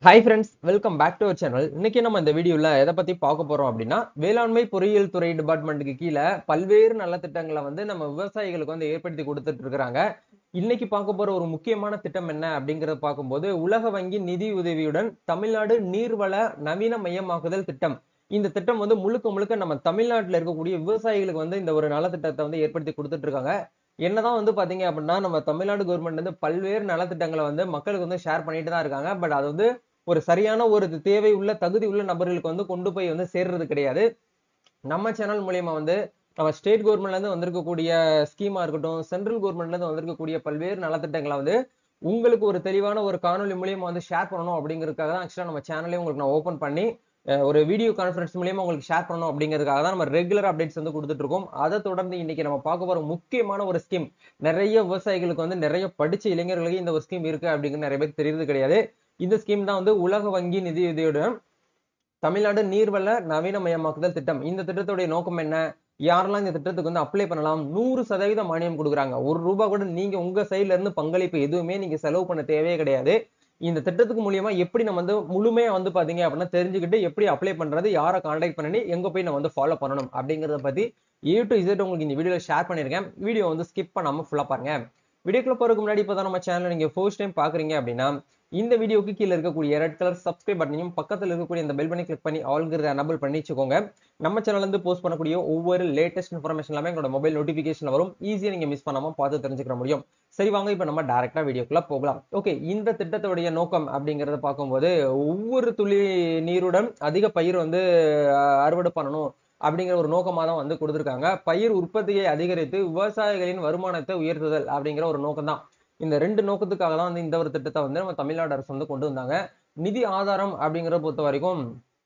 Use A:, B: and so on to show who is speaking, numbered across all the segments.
A: hi friends welcome back to our channel இன்னைக்கு நம்ம இந்த வீடியோல எதை பத்தி பார்க்க போறோம் அப்படின்னா வேளாண்மை பொறியியல் துறை டிபார்ட்மெண்ட்டுக்கு கீழே பல்வேறு நலத்திட்டங்களை வந்து நம்ம விவசாயிகளுக்கு வந்து ஏற்படுத்தி கொடுத்துட்டு இருக்கிறாங்க இன்னைக்கு பார்க்க போற ஒரு முக்கியமான திட்டம் என்ன அப்படிங்கறத பார்க்கும்போது உலக வங்கி நிதி உதவியுடன் தமிழ்நாடு நீர்வள நவீன மையமாக்குதல் திட்டம் இந்த திட்டம் வந்து முழுக்க முழுக்க நம்ம தமிழ்நாட்டில் இருக்கக்கூடிய விவசாயிகளுக்கு வந்து இந்த ஒரு நலத்திட்டத்தை வந்து ஏற்படுத்தி கொடுத்துட்டு இருக்காங்க என்னதான் வந்து பாத்தீங்க அப்படின்னா நம்ம தமிழ்நாடு கவர்மெண்ட் வந்து பல்வேறு நலத்திட்டங்களை வந்து மக்களுக்கு வந்து ஷேர் பண்ணிட்டு தான் இருக்காங்க பட் அது வந்து ஒரு சரியான ஒரு தேவை உள்ள தகுதி உள்ள நபர்களுக்கு வந்து கொண்டு போய் வந்து சேர்றது கிடையாது நம்ம சேனல் மூலியமா வந்து நம்ம ஸ்டேட் கவர்மெண்ட்ல இருந்து வந்திருக்கக்கூடிய ஸ்கீமா இருக்கட்டும் சென்ட்ரல் கவர்மெண்ட்ல இருந்து வந்திருக்கக்கூடிய பல்வேறு நலத்திட்டங்களை வந்து உங்களுக்கு ஒரு தெளிவான ஒரு காணொலி மூலியமா வந்து ஷேர் பண்ணணும் அப்படிங்கிறதுக்காக தான் ஆக்சுவலா நம்ம சேனலையும் உங்களுக்கு நான் ஓப்பன் பண்ணி அஹ், ஒரு வீடியோ கான்ஃபரன்ஸ் மூலியமா உங்களுக்கு ஷேர் பண்ணணும் அப்படிங்கிறதுக்காக தான் நம்ம ரெகுலர் அப்டேட்ஸ் வந்து கொடுத்துட்டு இருக்கோம் அதை தொடர்ந்து இன்னைக்கு நம்ம பார்க்க போற முக்கியமான ஒரு ஸ்கீம் நிறைய விவசாயிகளுக்கு வந்து நிறைய படிச்ச இளைஞர்களுக்கு இந்த ஒரு ஸ்கீம் இருக்கு அப்படிங்கிறது நிறைய பேருக்கு தெரியறது கிடையாது இந்த ஸ்கீம் தான் வந்து உலக வங்கி நிதியுதவியுடன் தமிழ்நாடு நீர்வள நவீனமயமாக்குதல் திட்டம் இந்த திட்டத்துடைய நோக்கம் என்ன யாரெல்லாம் இந்த திட்டத்துக்கு வந்து அப்ளை பண்ணலாம் நூறு சதவீத மானியம் கொடுக்குறாங்க ஒரு ரூபாய் கூட நீங்க உங்க சைட்ல இருந்து பங்களிப்பு எதுவுமே நீங்க செலவு பண்ண தேவையே கிடையாது இந்த திட்டத்துக்கு மூலியமா எப்படி நம்ம வந்து முழுமையா வந்து பாத்தீங்க அப்படின்னா தெரிஞ்சுக்கிட்டு எப்படி அப்ளை பண்றது யாரை கான்டாக்ட் பண்ணி எங்க போய் நம்ம வந்து ஃபாலோ பண்ணணும் அப்படிங்கறத பத்தி ஏ டு இசட் உங்களுக்கு இந்த வீடியோல ஷேர் பண்ணிருக்கேன் வீடியோ வந்து ஸ்கிப் பண்ணாம ஃபுல்லா பாருங்க வீடியோக்குள்ள போறதுக்கு முன்னாடி இப்பதான் நம்ம சேனல் நீங்க ஃபர்ஸ்ட் டைம் பாக்குறீங்க அப்படின்னா இந்த வீடியோக்கு கீழே இருக்கக்கூடிய ரெட் கலர் சப்ஸ்கிரைப் பட்டனையும் பக்கத்துல இருக்கக்கூடிய இந்த பெல் பண்ணி கிளிக் பண்ணி ஆல்கிறத எனபிள் பண்ணி வச்சுக்கோங்க நம்ம சேனல்ல இருந்து போஸ்ட் பண்ணக்கூடிய ஒவ்வொரு லேட்டஸ்ட் இன்ஃபர்மேஷன் எல்லாமே எங்களோட மொபைல் நோட்டிபிகேஷன் வரும் ஈஸியா நீங்க மிஸ் பண்ணாம பார்த்து தெரிஞ்சுக்க முடியும் சரி வாங்க இப்ப நம்ம டைரக்டா வீடியோக்குள்ள போகலாம் ஓகே இந்த திட்டத்துடைய நோக்கம் அப்படிங்கறத பார்க்கும்போது ஒவ்வொரு துளி நீருடன் அதிக பயிர் வந்து அஹ், அறுவடை பண்ணணும் அப்படிங்கிற ஒரு நோக்கமா தான் வந்து கொடுத்துருக்காங்க பயிர் உற்பத்தியை அதிகரித்து விவசாயிகளின் வருமானத்தை உயர்த்துதல் அப்படிங்கிற ஒரு நோக்கம் தான் இந்த ரெண்டு நோக்கத்துக்காக தான் வந்து இந்த ஒரு திட்டத்தை வந்து நம்ம தமிழ்நாடு அரசு வந்து கொண்டு வந்தாங்க நிதி ஆதாரம் அப்படிங்கிற பொறுத்த வரைக்கும்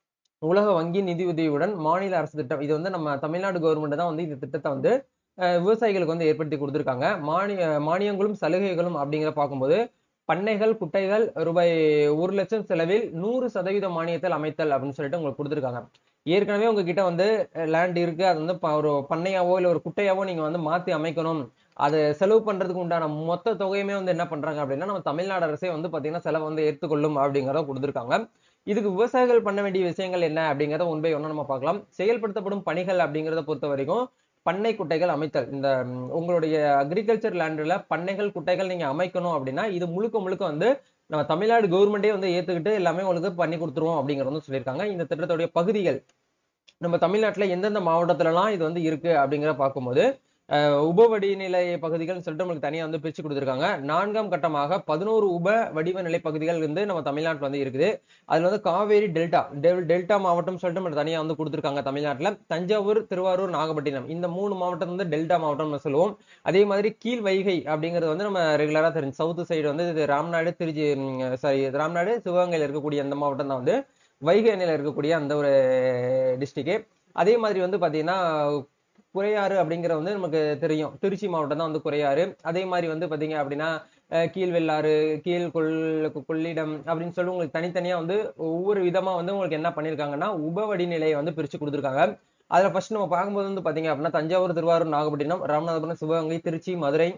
A: உலக வங்கி நிதி உதவியுடன் மாநில அரசு திட்டம் இது வந்து நம்ம தமிழ்நாடு கவர்மெண்ட் தான் வந்து இந்த திட்டத்தை வந்து அஹ், விவசாயிகளுக்கு வந்து ஏற்படுத்தி கொடுத்துருக்காங்க மானிய மானியங்களும் சலுகைகளும் அப்படிங்கிற பார்க்கும்போது பண்ணைகள் குட்டைகள் ரூபாய் ஒரு லட்சம் செலவில் நூறு சதவீத மானியத்தில் அமைத்தல் அப்படின்னு சொல்லிட்டு உங்களுக்கு கொடுத்துருக்காங்க ஏற்கனவே உங்ககிட்ட வந்து லேண்ட் இருக்கு அது வந்து ப- ஒரு பண்ணையாவோ இல்லை ஒரு குட்டையாவோ நீங்க வந்து மாத்தி அமைக்கணும் அதை செலவு பண்றதுக்கு உண்டான மொத்த தொகையுமே வந்து என்ன பண்றாங்க அப்படின்னா நம்ம தமிழ்நாடு அரசே வந்து பாத்தீங்கன்னா செலவு வந்து ஏற்றுக்கொள்ளும் அப்படிங்கிறத கொடுத்துருக்காங்க இதுக்கு விவசாயிகள் பண்ண வேண்டிய விஷயங்கள் என்ன அப்படிங்கறத ஒன் பை ஒன்னா நம்ம பார்க்கலாம் செயல்படுத்தப்படும் பணிகள் அப்படிங்கறத பொறுத்த வரைக்கும் பண்ணை குட்டைகள் அமைத்தல் இந்த ம், உங்களுடைய அக்ரிகல்ச்சர் லேண்ட்ல பண்ணைகள் குட்டைகள் நீங்க அமைக்கணும் அப்படின்னா இது முழுக்க முழுக்க வந்து நம்ம தமிழ்நாடு கவர்மெண்டே வந்து ஏத்துக்கிட்டு எல்லாமே உங்களுக்கு பண்ணி கொடுத்துருவோம் அப்படிங்கறது வந்து சொல்லியிருக்காங்க இந்த திட்டத்துடைய பகுதிகள் நம்ம தமிழ்நாட்டுல எந்தெந்த மாவட்டத்துலலாம் இது வந்து இருக்கு அப்படிங்கிற பார்க்கும்போது அஹ், உப வடிநிலை பகுதிகள்னு சொல்லிட்டு நம்மளுக்கு தனியா வந்து பிரிச்சு கொடுத்துருக்காங்க நான்காம் கட்டமாக பதினோரு உப வடிவ நிலை பகுதிகள் வந்து நம்ம தமிழ்நாட்டுல வந்து இருக்குது அதுல வந்து காவேரி டெல்டா டெல் டெல்டா மாவட்டம் சொல்லிட்டு நம்ம தனியா வந்து கொடுத்துருக்காங்க தமிழ்நாட்டுல தஞ்சாவூர் திருவாரூர் நாகப்பட்டினம் இந்த மூணு மாவட்டம் வந்து டெல்டா மாவட்டம் நம்ம சொல்லுவோம் அதே மாதிரி கீழ் வைகை அப்படிங்கிறது வந்து நம்ம ரெகுலரா தெரிஞ்சு சவுத் சைடு வந்து இது ராம்நாடு திருச்சி சாரி ராம்நாடு சிவகங்கையில இருக்கக்கூடிய அந்த மாவட்டம் தான் வந்து வைகை அணையில இருக்கக்கூடிய அந்த ஒரு டிஸ்ட்ரிக்ட் அதே மாதிரி வந்து பாத்தீங்கன்னா குறையாறு அப்படிங்கிற வந்து நமக்கு தெரியும் திருச்சி மாவட்டம் தான் வந்து குறையாறு அதே மாதிரி வந்து பாத்தீங்க அப்படின்னா அஹ், கீழ்வெள்ளாறு கீழ் கொள் கொள்ளிடம் அப்படின்னு சொல்லி உங்களுக்கு தனித்தனியா வந்து ஒவ்வொரு விதமா வந்து உங்களுக்கு என்ன பண்ணிருக்காங்கன்னா உபவடிநிலையை வந்து பிரிச்சு கொடுத்துருக்காங்க அதுல ஃபர்ஸ்ட் நம்ம பார்க்கும்போது வந்து பாத்தீங்க அப்படின்னா தஞ்சாவூர் திருவாரூர் நாகப்பட்டினம் ராமநாதபுரம் சிவகங்கை திருச்சி மதுரை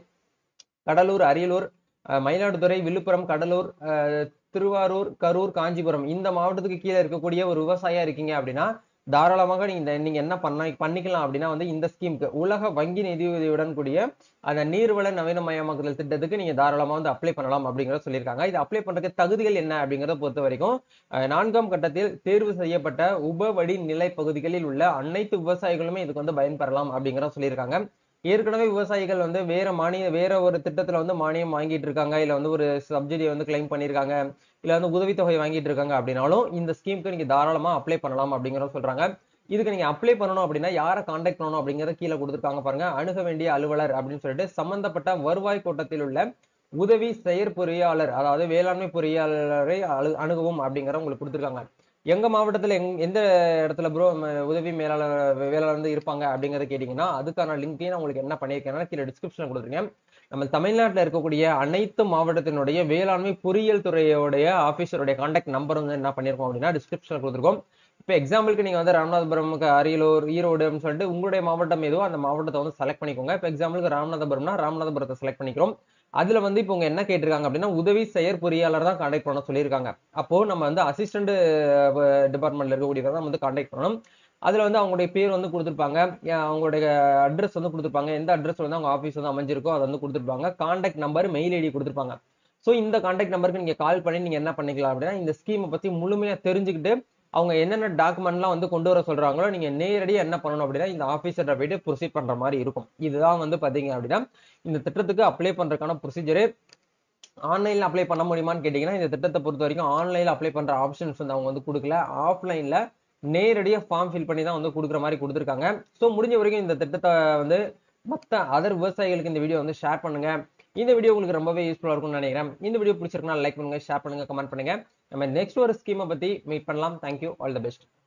A: கடலூர் அரியலூர் அஹ், மயிலாடுதுறை விழுப்புரம் கடலூர் அஹ், திருவாரூர் கரூர் காஞ்சிபுரம் இந்த மாவட்டத்துக்கு கீழே இருக்கக்கூடிய ஒரு விவசாயியா இருக்கீங்க அப்படின்னா தாராளமாக நீங்க இந்த- நீங்க என்ன பண்ண பண்ணிக்கலாம் அப்படின்னா வந்து இந்த ஸ்கீமுக்கு உலக வங்கி நிதியுதவியுடன் கூடிய அந்த நீர்வள நவீனமயமாக்குதல் திட்டத்துக்கு நீங்க தாராளமா வந்து அப்ளை பண்ணலாம் அப்படிங்கறத சொல்லியிருக்காங்க இது அப்ளை பண்றதுக்கு தகுதிகள் என்ன அப்படிங்கறத பொறுத்த வரைக்கும் அஹ், நான்காம் கட்டத்தில் தேர்வு செய்யப்பட்ட உபவடி நிலை பகுதிகளில் உள்ள அனைத்து விவசாயிகளுமே இதுக்கு வந்து பயன்பெறலாம் அப்படிங்கறத சொல்லியிருக்காங்க ஏற்கனவே விவசாயிகள் வந்து வேற மானிய வேற ஒரு திட்டத்துல வந்து மானியம் வாங்கிட்டு இருக்காங்க இல்ல வந்து ஒரு சப்சிடியை வந்து கிளைம் பண்ணிருக்காங்க இல்ல வந்து உதவித்தொகை வாங்கிட்டு இருக்காங்க அப்படின்னாலும் இந்த ஸ்கீமுக்கு நீங்க தாராளமா அப்ளை பண்ணலாம் அப்படிங்கறத சொல்றாங்க இதுக்கு நீங்க அப்ளை பண்ணணும் அப்படின்னா யாரை காண்டாக்ட் பண்ணணும் அப்படிங்கறத கீழே கொடுத்துருக்காங்க பாருங்க அணுக வேண்டிய அலுவலர் அப்படின்னு சொல்லிட்டு சம்பந்தப்பட்ட வருவாய் கோட்டத்தில் உள்ள உதவி செயற்பொறியாளர் அதாவது வேளாண்மை பொறியாளரை அழு- அணுகவும் அப்படிங்கிற உங்களுக்கு கொடுத்துருக்காங்க எங்க மாவட்டத்துல எங் எந்த இடத்துல ப்ரோ உதவி மேலாளர் வேளாளர் வந்து இருப்பாங்க அப்படிங்கறத கேட்டீங்கன்னா அதுக்கான லிங்கையும் நான் உங்களுக்கு என்ன பண்ணியிருக்கேன்னா கீழே டிஸ்கிரிப்ஷன் கொடுத்துருக்கேன் நம்ம தமிழ்நாட்டுல இருக்கக்கூடிய அனைத்து மாவட்டத்தினுடைய வேளாண்மை பொறியியல் துறையோடைய ஆபீசருடைய கான்டாக்ட் நம்பர் வந்து என்ன பண்ணிருக்கோம் அப்படின்னா டிஸ்கிரிப்ஷன் கொடுத்துருக்கோம் இப்போ எக்ஸாம்பிளுக்கு நீங்க வந்து ராமநாதபுரம் க- அரியலூர் ஈரோடு அப்படின்னு சொல்லிட்டு உங்களுடைய மாவட்டம் எதுவோ அந்த மாவட்டத்தை வந்து செலக்ட் பண்ணிக்கோங்க இப்போ எக்ஸாம்பிளுக்கு ராமநாதபுரம்னா ராமநாதபுரத்தை செலக்ட் பண்ணிக்கிறோம் அதுல வந்து இப்போ உங்க என்ன கேட்டிருக்காங்க அப்படின்னா உதவி செயற் பொறியாளர் தான் கான்டாக்ட் பண்ண சொல்லியிருக்காங்க அப்போ நம்ம வந்து அசிஸ்டன்ட் டிபார்ட்மெண்ட்ல இருக்கக்கூடியவங்க தான் வந்து கான்டாக்ட் பண்ணணும் அதுல வந்து அவங்களுடைய பேர் வந்து கொடுத்துருப்பாங்க அஹ் அவங்களுடைய அட்ரஸ் வந்து கொடுத்துருப்பாங்க எந்த அட்ரஸ் வந்து அவங்க ஆஃபீஸ் வந்து அமைஞ்சிருக்கோ அதை வந்து கொடுத்துருப்பாங்க கான்டாக்ட் நம்பர் மெயில் ஐடி கொடுத்துருப்பாங்க ஸோ இந்த கான்டாக்ட் நம்பருக்கு நீங்க கால் பண்ணி நீங்க என்ன பண்ணிக்கலாம் அப்படின்னா இந்த ஸ்கீமை பத்தி முழுமையா தெரிஞ்சுக்கிட்டு அவங்க என்னென்ன டாக்குமெண்ட்லாம் வந்து கொண்டு வர சொல்றாங்களோ நீங்க நேரடியாக என்ன பண்ணணும் அப்படின்னா இந்த ஆஃபீஸர்கிட்ட போயிட்டு ப்ரொசீட் பண்ற மாதிரி இருக்கும் இதுதான் வந்து பாத்தீங்க அப்படின்னா இந்த திட்டத்துக்கு அப்ளை பண்றதுக்கான ப்ரொசீஜரு ஆன்லைன்ல அப்ளை பண்ண முடியுமான்னு கேட்டீங்கன்னா இந்த திட்டத்தை பொறுத்த வரைக்கும் ஆன்லைன்ல அப்ளை பண்ற ஆப்ஷன்ஸ் வந்து அவங்க வந்து கொடுக்கல ஆஃப்லைன்ல நேரடியாக ஃபார்ம் ஃபில் பண்ணி தான் வந்து கொடுக்குற மாதிரி கொடுத்துருக்காங்க ஸோ முடிஞ்ச வரைக்கும் இந்த திட்டத்தை வந்து மற்ற அதர் விவசாயிகளுக்கு இந்த வீடியோ வந்து ஷேர் பண்ணுங்க இந்த வீடியோ உங்களுக்கு ரொம்பவே யூஸ்ஃபுல்லாக இருக்கும்னு நினைக்கிறேன் இந்த வீடியோ பிடிச்சிருக்குன்னா லைக் பண்ணுங்க ஷேர் பண்ணுங்க கமெண்ட் பண்ணுங்க நம்ம நெக்ஸ்ட் ஒரு ஸ்கீமை பத்தி மீட் பண்ணலாம் தேங்க்யூ ஆல் த பெஸ்ட்